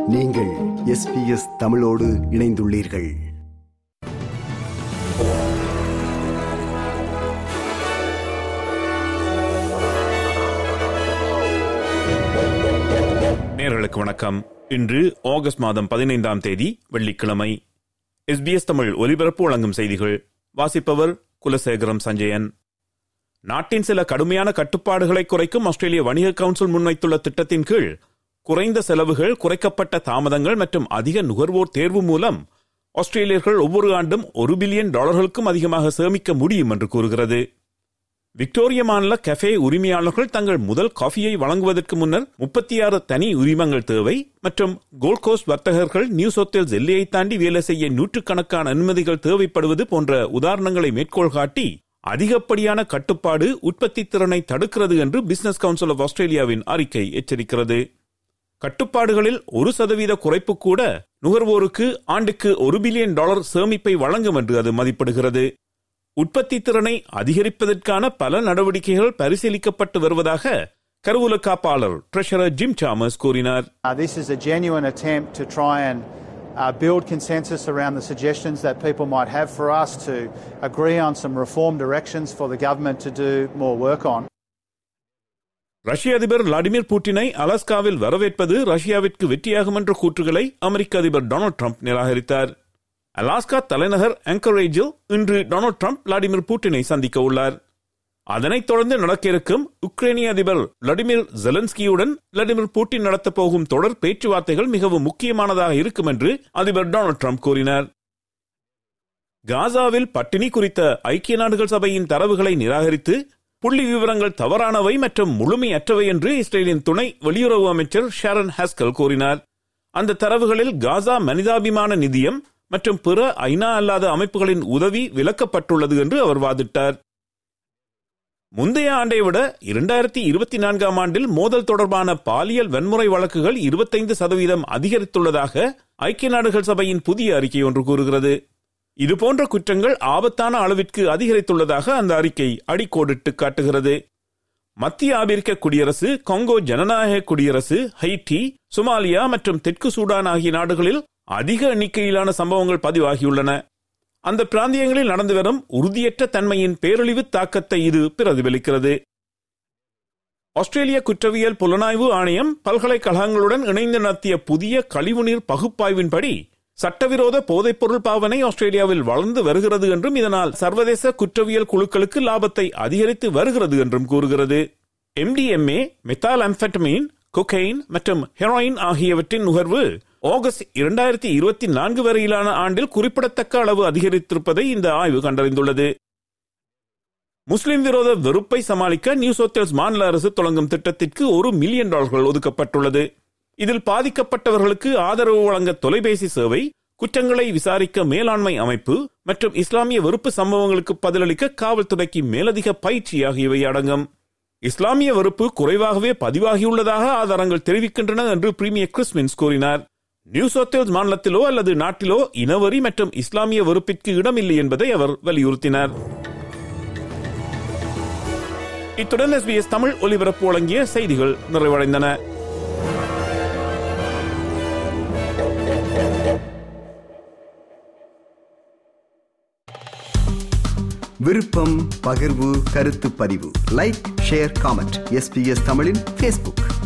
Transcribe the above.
நீங்கள் எஸ்பிஎஸ் தமிழோடு இணைந்துள்ளீர்கள் நேர்களுக்கு வணக்கம் இன்று ஆகஸ்ட் மாதம் பதினைந்தாம் தேதி வெள்ளிக்கிழமை எஸ்பிஎஸ் தமிழ் ஒலிபரப்பு வழங்கும் செய்திகள் வாசிப்பவர் குலசேகரம் சஞ்சயன் நாட்டின் சில கடுமையான கட்டுப்பாடுகளை குறைக்கும் ஆஸ்திரேலிய வணிக கவுன்சில் முன்வைத்துள்ள திட்டத்தின் கீழ் குறைந்த செலவுகள் குறைக்கப்பட்ட தாமதங்கள் மற்றும் அதிக நுகர்வோர் தேர்வு மூலம் ஆஸ்திரேலியர்கள் ஒவ்வொரு ஆண்டும் ஒரு பில்லியன் டாலர்களுக்கும் அதிகமாக சேமிக்க முடியும் என்று கூறுகிறது விக்டோரிய மாநில கஃபே உரிமையாளர்கள் தங்கள் முதல் காஃபியை வழங்குவதற்கு முன்னர் முப்பத்தி ஆறு தனி உரிமங்கள் தேவை மற்றும் கோல்ட் கோஸ்ட் வர்த்தகர்கள் நியூ சோத்தேல்ஸ் எல்லையை தாண்டி வேலை செய்ய நூற்றுக்கணக்கான அனுமதிகள் தேவைப்படுவது போன்ற உதாரணங்களை மேற்கோள் காட்டி அதிகப்படியான கட்டுப்பாடு உற்பத்தி திறனை தடுக்கிறது என்று பிசினஸ் கவுன்சில் ஆஃப் ஆஸ்திரேலியாவின் அறிக்கை எச்சரிக்கிறது கட்டுப்பாடுகளில் ஒரு சதவீத குறைப்பு கூட நுகர்வோருக்கு ஆண்டுக்கு ஒரு பில்லியன் டாலர் சேமிப்பை வழங்கும் என்று அது மதிப்பிடுகிறது உற்பத்தி திறனை அதிகரிப்பதற்கான பல நடவடிக்கைகள் பரிசீலிக்கப்பட்டு வருவதாக கருவூல காப்பாளர் ட்ரெஷரர் ஜிம் சாமஸ் கூறினார் Uh, this is a genuine attempt to try and uh, build consensus around the suggestions that people might have for us to agree on some reform directions for the government to do more work on. ரஷ்ய அதிபர் Vladimir புட்டினை அலாஸ்காவில் வரவேற்பது ரஷ்யாவிற்கு வெற்றியாகும் என்ற கூற்றுகளை அமெரிக்க அதிபர் Donald Trump நிராகரித்தார் Alaska தலைநகர் ஆங்கரேஜில் இன்று டொனால்ட் ட்ரம்ப் விளாடிமிர் புட்டினை சந்திக்க உள்ளார் அதனைத் தொடர்ந்து நடக்க இருக்கும் உக்ரைனிய அதிபர் விளாடிமிர் ஜெலன்ஸ்கியுடன் விளாடிமிர் புட்டின் நடத்தப் போகும் தொடர் பேச்சுவார்த்தைகள் மிகவும் முக்கியமானதாக இருக்கும் என்று அதிபர் டொனால்ட் ட்ரம்ப் கூறினார் காசாவில் பட்டினி குறித்த ஐக்கிய நாடுகள் சபையின் தரவுகளை நிராகரித்து புள்ளி விவரங்கள் தவறானவை மற்றும் முழுமையற்றவை என்று இஸ்ரேலின் துணை வெளியுறவு அமைச்சர் ஷாரன் ஹாஸ்கல் கூறினார் அந்த தரவுகளில் காசா மனிதாபிமான நிதியம் மற்றும் பிற ஐநா அல்லாத அமைப்புகளின் உதவி விலக்கப்பட்டுள்ளது என்று அவர் வாதிட்டார் முந்தைய ஆண்டை விட இரண்டாயிரத்தி இருபத்தி நான்காம் ஆண்டில் மோதல் தொடர்பான பாலியல் வன்முறை வழக்குகள் இருபத்தைந்து சதவீதம் அதிகரித்துள்ளதாக ஐக்கிய நாடுகள் சபையின் புதிய அறிக்கை ஒன்று கூறுகிறது இதுபோன்ற குற்றங்கள் ஆபத்தான அளவிற்கு அதிகரித்துள்ளதாக அந்த அறிக்கை அடிக்கோடிட்டு காட்டுகிறது மத்திய ஆபிரிக்க குடியரசு கொங்கோ ஜனநாயக குடியரசு ஹைட்டி சொமாலியா மற்றும் தெற்கு சூடான் ஆகிய நாடுகளில் அதிக எண்ணிக்கையிலான சம்பவங்கள் பதிவாகியுள்ளன அந்த பிராந்தியங்களில் நடந்து வரும் உறுதியற்ற தன்மையின் பேரழிவு தாக்கத்தை இது பிரதிபலிக்கிறது ஆஸ்திரேலிய குற்றவியல் புலனாய்வு ஆணையம் பல்கலைக்கழகங்களுடன் இணைந்து நடத்திய புதிய கழிவுநீர் பகுப்பாய்வின்படி சட்டவிரோத போதைப்பொருள் பாவனை ஆஸ்திரேலியாவில் வளர்ந்து வருகிறது என்றும் இதனால் சர்வதேச குற்றவியல் குழுக்களுக்கு லாபத்தை அதிகரித்து வருகிறது என்றும் கூறுகிறது எம்டிஎம்ஏ மெத்தால் அம்பெட்டமீன் கொகைன் மற்றும் ஹெரோயின் ஆகியவற்றின் நுகர்வு ஆகஸ்ட் இரண்டாயிரத்தி இருபத்தி நான்கு வரையிலான ஆண்டில் குறிப்பிடத்தக்க அளவு அதிகரித்திருப்பதை இந்த ஆய்வு கண்டறிந்துள்ளது முஸ்லிம் விரோத வெறுப்பை சமாளிக்க நியூ சோத்தேல்ஸ் மாநில அரசு தொடங்கும் திட்டத்திற்கு ஒரு மில்லியன் டாலர்கள் ஒதுக்கப்பட்டுள்ளது இதில் பாதிக்கப்பட்டவர்களுக்கு ஆதரவு வழங்க தொலைபேசி சேவை குற்றங்களை விசாரிக்க மேலாண்மை அமைப்பு மற்றும் இஸ்லாமிய வெறுப்பு சம்பவங்களுக்கு பதிலளிக்க காவல்துறைக்கு மேலதிக பயிற்சி ஆகியவை அடங்கும் இஸ்லாமிய வெறுப்பு குறைவாகவே பதிவாகியுள்ளதாக ஆதாரங்கள் தெரிவிக்கின்றன என்று பிரீமியர் கிறிஸ்மின்ஸ் கூறினார் நியூ சோத்தேல்ஸ் மாநிலத்திலோ அல்லது நாட்டிலோ இனவரி மற்றும் இஸ்லாமிய வெறுப்பிற்கு இடமில்லை என்பதை அவர் வலியுறுத்தினார் இத்துடன் எஸ்பிஎஸ் தமிழ் ஒலிபரப்பு வழங்கிய செய்திகள் நிறைவடைந்தன விருப்பம் பகிர்வு கருத்து பதிவு லைக் ஷேர் காமெண்ட் எஸ்பிஎஸ் தமிழின் ஃபேஸ்புக்